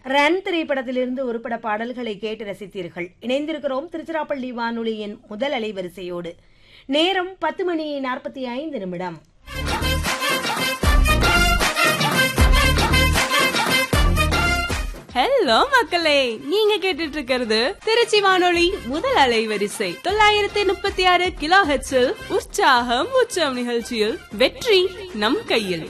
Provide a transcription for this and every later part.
run திரைப்படத்திலிருந்து உருப்பட பாடல்களை கேட்டு ரசித்தீர்கள் இணைந்திருக்கிறோம் திருச்சிராப்பள்ளி வானொலியின் முதல் அலைவரிசையோடு நேரம் பத்து மணி நாற்பத்தி ஐந்து நிமிடம் ஹலோ மக்களே நீங்க கேட்டுட்டு இருக்கிறது திருச்சி வானொலி முதல் அலைவரிசை தொள்ளாயிரத்தி முப்பத்தி ஆறு கிலோ ஹெச்சில் உற்சாகம் உச்சம் நிகழ்ச்சியில் வெற்றி நம் கையில்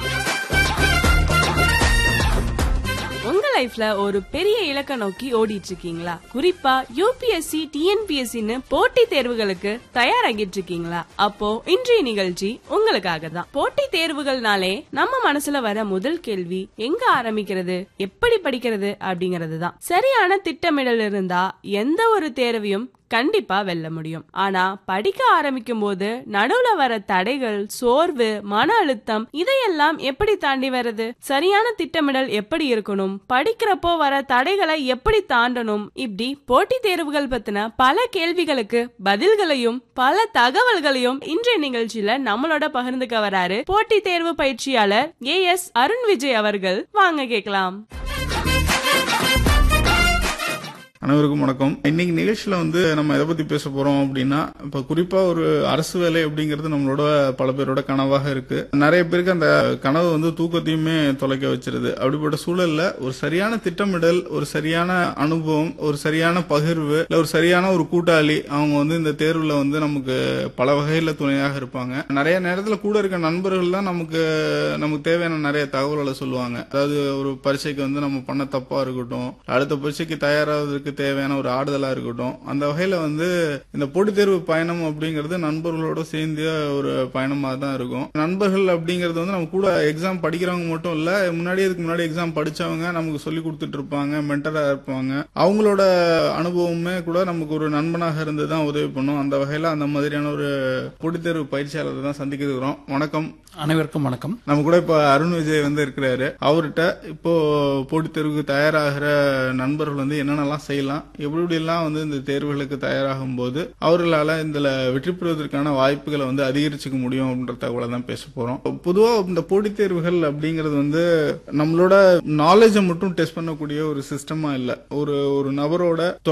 உங்க லைஃப்ல ஒரு பெரிய இலக்க நோக்கி ஓடிட்டு இருக்கீங்களா குறிப்பா யூபிஎஸ்சி டிஎன்பிஎஸ்சின்னு போட்டி தேர்வுகளுக்கு தயாராகிட்டு இருக்கீங்களா அப்போ இன்றைய நிகழ்ச்சி உங்களுக்காக தான் போட்டி தேர்வுகள்னாலே நம்ம மனசுல வர முதல் கேள்வி எங்க ஆரம்பிக்கிறது எப்படி படிக்கிறது அப்படிங்கறது தான் சரியான திட்டமிடல் இருந்தா எந்த ஒரு தேர்வையும் கண்டிப்பா வெல்ல முடியும் ஆனா படிக்க ஆரம்பிக்கும் போது நடுவுல வர தடைகள் சோர்வு மன அழுத்தம் இதையெல்லாம் எப்படி தாண்டி வருது சரியான திட்டமிடல் எப்படி இருக்கணும் படிக்கிறப்போ வர தடைகளை எப்படி தாண்டணும் இப்படி போட்டித் தேர்வுகள் பத்தின பல கேள்விகளுக்கு பதில்களையும் பல தகவல்களையும் இன்றைய நிகழ்ச்சியில நம்மளோட பகிர்ந்துக்க வராரு போட்டித் தேர்வு பயிற்சியாளர் ஏ எஸ் அருண் விஜய் அவர்கள் வாங்க கேட்கலாம் அனைவருக்கும் வணக்கம் இன்னைக்கு நிகழ்ச்சியில வந்து நம்ம எதை பத்தி பேச போறோம் அப்படின்னா இப்ப குறிப்பா ஒரு அரசு வேலை அப்படிங்கிறது நம்மளோட பல பேரோட கனவாக இருக்கு நிறைய பேருக்கு அந்த கனவு வந்து தூக்கத்தையுமே தொலைக்க வச்சிருது அப்படிப்பட்ட சூழல்ல ஒரு சரியான திட்டமிடல் ஒரு சரியான அனுபவம் ஒரு சரியான பகிர்வு இல்ல ஒரு சரியான ஒரு கூட்டாளி அவங்க வந்து இந்த தேர்வுல வந்து நமக்கு பல வகையில துணையாக இருப்பாங்க நிறைய நேரத்துல கூட இருக்க நண்பர்கள் தான் நமக்கு நமக்கு தேவையான நிறைய தகவல்களை சொல்லுவாங்க அதாவது ஒரு பரீட்சைக்கு வந்து நம்ம பண்ண தப்பா இருக்கட்டும் அடுத்த பரீட்சைக்கு தயாராவதற்கு தேவையான ஒரு ஆறுதலா இருக்கட்டும் அந்த வகையில வந்து இந்த போட்டித் தேர்வு பயணம் அப்படிங்கிறது நண்பர்களோட சேர்ந்து ஒரு பயணமா தான் இருக்கும் நண்பர்கள் அப்படிங்கிறது வந்து நம்ம கூட எக்ஸாம் படிக்கிறவங்க மட்டும் இல்ல முன்னாடி இதுக்கு முன்னாடி எக்ஸாம் படிச்சவங்க நமக்கு சொல்லி கொடுத்துட்டு இருப்பாங்க மென்டரா இருப்பாங்க அவங்களோட அனுபவமே கூட நமக்கு ஒரு நண்பனாக இருந்து தான் உதவி பண்ணும் அந்த வகையில அந்த மாதிரியான ஒரு போட்டித் தேர்வு பயிற்சியாளரை தான் சந்திக்க இருக்கிறோம் வணக்கம் அனைவருக்கும் வணக்கம் நம்ம கூட இப்ப அருண் விஜய் வந்து இருக்கிறாரு அவர்கிட்ட இப்போ போட்டித் தேர்வுக்கு தயாராகிற நண்பர்கள் வந்து என்னென்னலாம் செய்யலாம் எப்படி எப்படி எல்லாம் வந்து இந்த தேர்வுகளுக்கு தயாராகும் போது அவர்களால இதுல வெற்றி பெறுவதற்கான வாய்ப்புகளை வந்து அதிகரிச்சுக்க முடியும் அப்படின்ற தகவலை தான் பேச போறோம் பொதுவா இந்த போட்டித் தேர்வுகள் அப்படிங்கிறது வந்து நம்மளோட நாலேஜை மட்டும் டெஸ்ட் பண்ணக்கூடிய ஒரு சிஸ்டமா இல்ல ஒரு ஒரு நபரோட